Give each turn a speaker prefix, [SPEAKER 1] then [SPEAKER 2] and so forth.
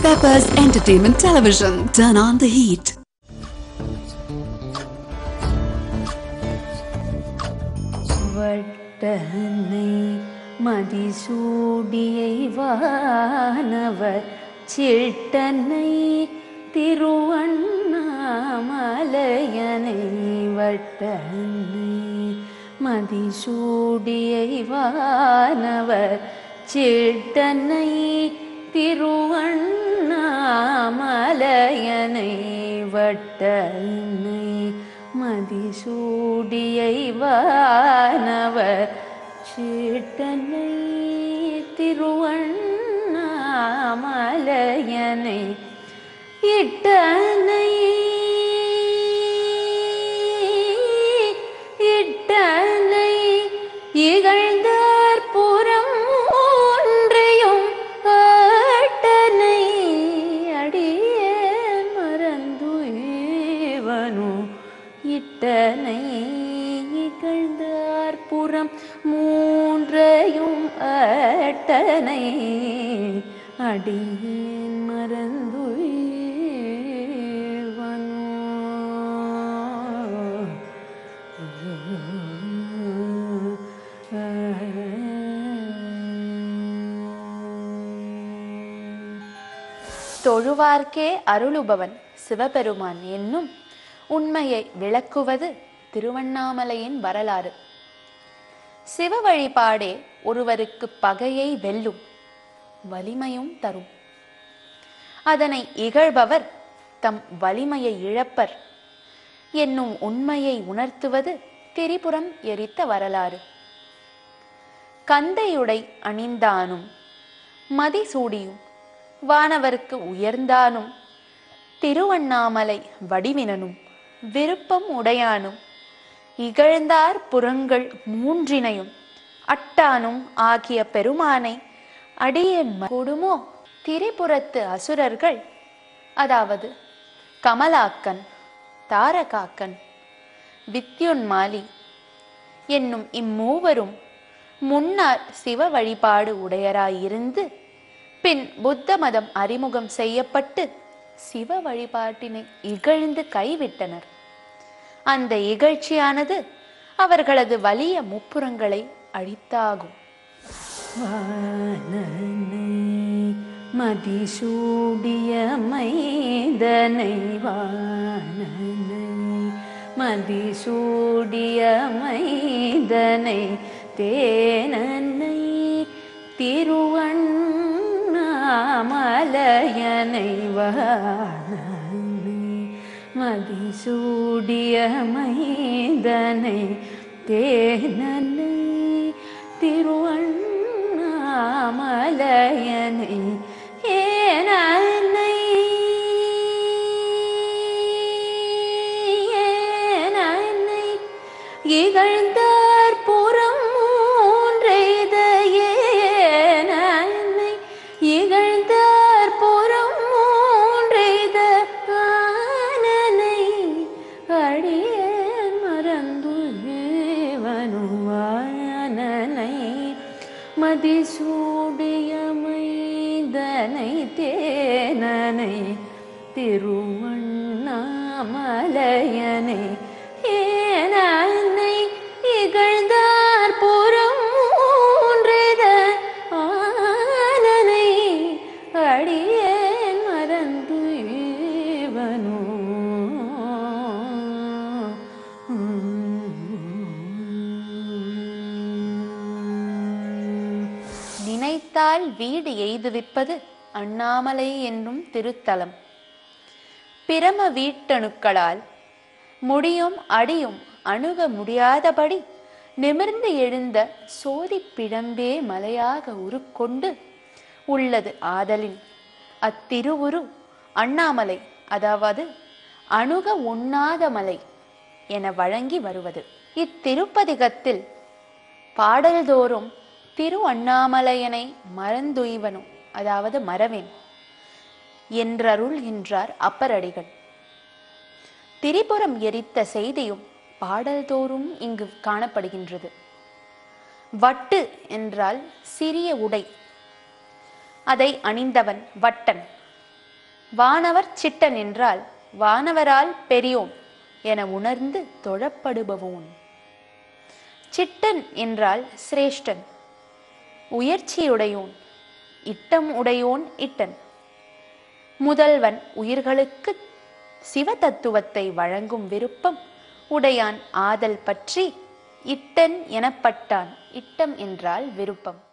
[SPEAKER 1] Peppers Entertainment Television. Turn on the heat.
[SPEAKER 2] வட்டனை மதிசூடியை வானவர் சிட்டனை திருவண்ணாமலையனை வட்டனை மதிசூடியை வானவர் சிட்டனை திருவண்ணாமலையனை வட்டனை மதிசூடியை வானவர் சீட்டனை திருவண்ணாமலையனை இட்டனை இட்டனை இகழ்ந்தார் புறம் ஒன்றையும் ஆட்டனை அடியேன் மறந்துவனு இட்டனை இகழ்ந்தார் புறம் மூன்றையும் அட்டனை அடியேன் மறந்துவனு
[SPEAKER 3] தொழுவார்க்கே அருளுபவன் சிவபெருமான் என்னும் உண்மையை விளக்குவது திருவண்ணாமலையின் வரலாறு சிவ வழிபாடே ஒருவருக்கு பகையை வெல்லும் வலிமையும் தரும் அதனை இகழ்பவர் தம் வலிமையை இழப்பர் என்னும் உண்மையை உணர்த்துவது திரிபுரம் எரித்த வரலாறு கந்தையுடை அணிந்தானும் மதிசூடியும் வானவர்க்கு உயர்ந்தானும் திருவண்ணாமலை வடிவினனும் விருப்பம் உடையானும் இகழ்ந்தார் புறங்கள் மூன்றினையும் அட்டானும் ஆகிய பெருமானை அடியேன் ம- கொடுமோ திரிபுரத்து அசுரர்கள் அதாவது கமலாக்கன் தாரகாக்கன் வித்யுன்மாலி என்னும் இம்மூவரும் முன்னால் சிவ வழிபாடு உடையராயிருந்து பின் புத்த மதம் அறிமுகம் செய்யப்பட்டு சிவ வழிபாட்டினை இகழ்ந்து கைவிட்டனர் அந்த இகழ்ச்சியானது அவர்களது வலிய முப்புறங்களை அழித்தாகும்
[SPEAKER 2] வானனை மதிசூடிய மைதனை வானனை மதிசூடிய மைதனை தேனனை திருவண்ணாமலையனை வானனை மதிசூடிய மைதனை தேனனை திருவண்ணாமலையனை ஏனனை ஏனனை இகழ்ந்தார் புறம் மூன்றெய்த ஏனனை இகழ்ந்தார் புறம் மூன்றெய்த ஆனனை அடியேன் மறந்து வனுவானனை மதிசூடிய மைதனை தேனனை திருவண்ணாமலையனை ஏனனை இகழ்ந்தார் புறம் மூன்றித ஆனனை அடியேன் மறந்து இவனோ
[SPEAKER 3] நினைத்தால் வீடு எய்துவிப்பது அண்ணாமலை என்னும் திருத்தலம் பிரம வீட்டணுக்களால் முடியும் அடியும் அணுக முடியாதபடி நிமிர்ந்து எழுந்த சோதி பிழம்பே மலையாக உருக்கொண்டு உள்ளது ஆதலின் அத்திருவுரு அண்ணாமலை அதாவது அணுக உண்ணாத மலை என வழங்கி வருவது இத்திருப்பதிகத்தில் பாடல்தோறும் திரு அண்ணாமலையனை மறந்துய்வனும் அதாவது மறவேன் என்றருள்கின்றார் அப்பரடிகள் திரிபுரம் எரித்த செய்தியும் பாடல்தோறும் இங்கு காணப்படுகின்றது வட்டு என்றால் சிறிய உடை அதை அணிந்தவன் வட்டன் வானவர் சிட்டன் என்றால் வானவரால் பெரியோன் என உணர்ந்து தொழப்படுபவோன் சிட்டன் என்றால் சிரேஷ்டன் உயர்ச்சியுடையோன் இட்டம் உடையோன் இட்டன் முதல்வன் உயிர்களுக்கு சிவ தத்துவத்தை வழங்கும் விருப்பம் உடையான் ஆதல் பற்றி இட்டன் எனப்பட்டான் இட்டம் என்றால் விருப்பம்